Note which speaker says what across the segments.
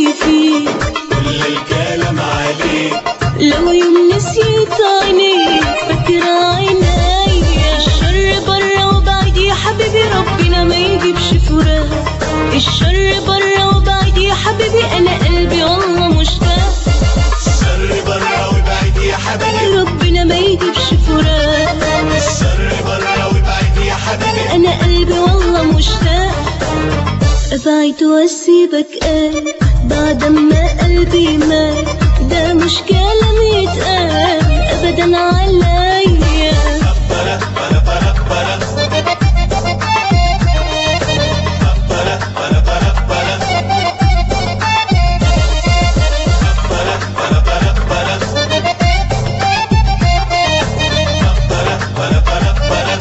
Speaker 1: فيه
Speaker 2: كل الكلام عليك
Speaker 1: لو يوم نسيت عيني فاكرة عينيا الشر برا وبعد يا حبيبي ربنا ما يجيبش فراق الشر برا وبعد يا حبيبي انا قلبي والله مشتاق
Speaker 2: الشر برا وابعد يا حبيبي
Speaker 1: ربنا ما يجيبش فراق
Speaker 2: الشر برا وابعد يا حبيبي
Speaker 1: انا قلبي والله مشتاق ابعد واسيبك قال بعد ما قلبي مات ده مش كلام يتقال ابدا عليا
Speaker 2: برا برا برا برا برا برا برا برا برا برا برا برا برا برا برا برا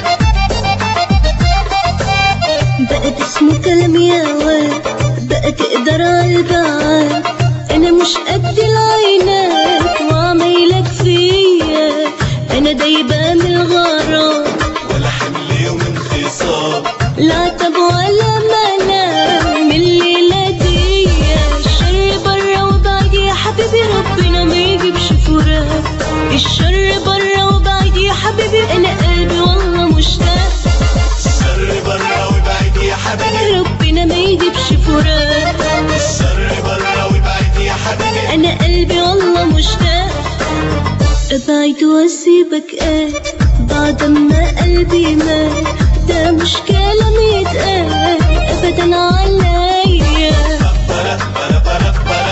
Speaker 1: بقت اسمه كلام يا واد بقى تقدر عالبعاد انا مش قد العينات وعمايلك فيا انا دايبه من الغرام
Speaker 2: ولا حمل ومن خصام
Speaker 1: لا عتب ولا منام من الليلة دي الشر برا وبعد يا حبيبي ربنا ما يجيبش فراق الشر برا وبعد يا حبيبي انا قلبي والله مشتاق
Speaker 2: الشر برا وابعد يا حبيبي
Speaker 1: ربنا ما يجيبش فراق
Speaker 2: الشر برا وابعد يا حبيبي
Speaker 1: انا قلبي والله مشتاق ابعد واسيبك قال بعد ما قلبي مات ده مش كلام يتقال ابدا عليا
Speaker 2: برا برا برا برا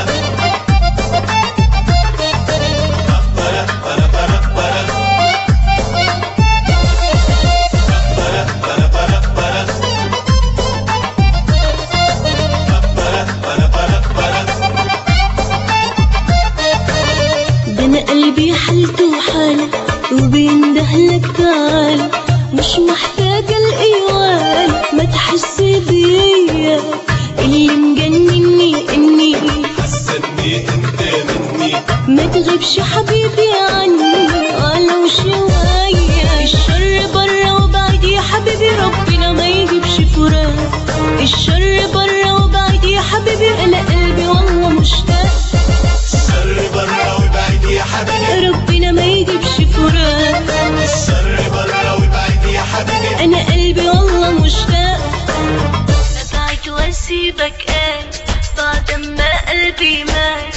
Speaker 2: برا برا برا برا برا برا برا برا برا برا برا برا
Speaker 1: ده انا قلبي حالته حالة وبيندهلك تعال مش محتاجة الإيوان ما تحس بيا اللي مجنني إني
Speaker 2: حسني انت مني
Speaker 1: ما تغيبش حبيبي عني ولو شوية الشر برا وبعد يا حبيبي ربنا ما يجيبش فراق الشر برا وبعد يا حبيبي أنا قلبي والله مشتاق
Speaker 2: الشر برا وابعد يا حبيبي
Speaker 1: ربنا ما يجيبش فراق
Speaker 2: الشر برا وابعد يا حبيبي
Speaker 1: انا قلبي والله مشتاق ابعد واسيبك قال بعد ما قلبي مات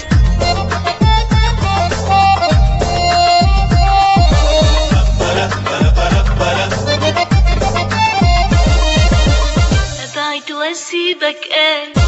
Speaker 2: برا برا برا برا
Speaker 1: ابعد واسيبك قال